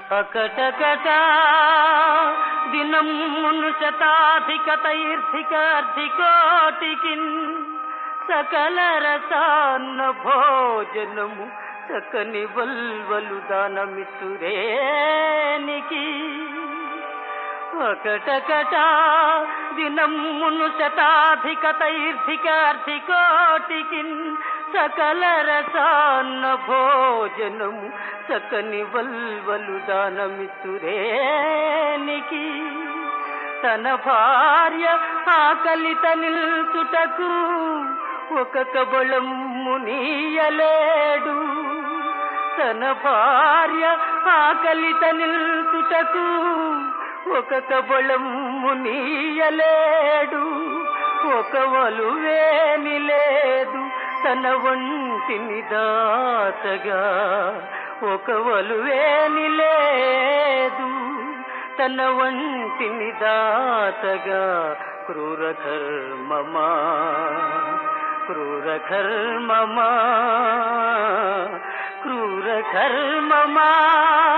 అకటకట దినమును శతాధికతైర్ధికార్థికోటికి సకల రసాన్న భోజనము చక్కని వల్వలు దానమిస్తురేనికి ఒకటకట దినమును శతాధికతైర్ధికార్థికోటికి సకల రసాన్న భోజనము చక్కని వల్వలు దానమిస్తురేనికి తన భార్య ఆకలిత నిల్చుటకు ఒక కబళము నీయలేడు తన భార్య ఆకలిత నిల్చుటకు ఒక కబళము నీయలేడు ఒక వలువేని లేదు తన ఒంటిని దాచగా ఒక వలువేని లేదు తన వంటిని దాతగా క్రూర కర్మమా క్రూర కర్మమా క్రూర కర్మమా